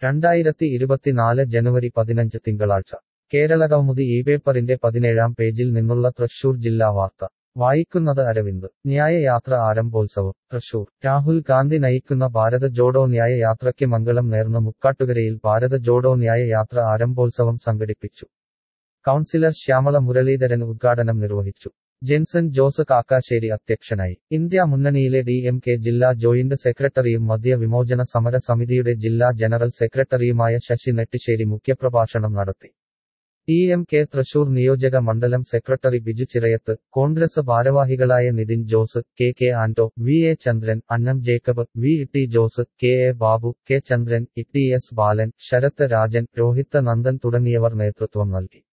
രണ്ടായിരത്തി ഇരുപത്തിനാല് ജനുവരി പതിനഞ്ച് തിങ്കളാഴ്ച കേരളകൗമുദി ഈ പേപ്പറിന്റെ പതിനേഴാം പേജിൽ നിന്നുള്ള തൃശൂർ ജില്ലാ വാർത്ത വായിക്കുന്നത് അരവിന്ദ് ന്യായയാത്ര ആരംഭോത്സവം തൃശൂർ രാഹുൽ ഗാന്ധി നയിക്കുന്ന ഭാരത ജോഡോ ന്യായ യാത്രയ്ക്ക് മംഗളം നേർന്ന് മുക്കാട്ടുകരയിൽ ഭാരത ജോഡോ ന്യായ യാത്ര ആരംഭോത്സവം സംഘടിപ്പിച്ചു കൗൺസിലർ ശ്യാമള മുരളീധരൻ ഉദ്ഘാടനം നിർവഹിച്ചു ജെൻസൺ ജോസ് കാക്കാശ്ശേരി അധ്യക്ഷനായി ഇന്ത്യ മുന്നണിയിലെ ഡി എം കെ ജില്ലാ ജോയിന്റ് സെക്രട്ടറിയും മദ്യ വിമോചന സമര സമിതിയുടെ ജില്ലാ ജനറൽ സെക്രട്ടറിയുമായ ശശി നെട്ടിശ്ശേരി മുഖ്യപ്രഭാഷണം നടത്തി ഡി എം കെ തൃശൂർ നിയോജക മണ്ഡലം സെക്രട്ടറി ബിജു ചിറയത്ത് കോൺഗ്രസ് ഭാരവാഹികളായ Nithin Jose K K Anto V A Chandran Annam Jacob V T Jose K A Babu K Chandran E T S Balan Sarath Rajan Rohith Nandan തുടങ്ങിയവർ നേതൃത്വം നൽകി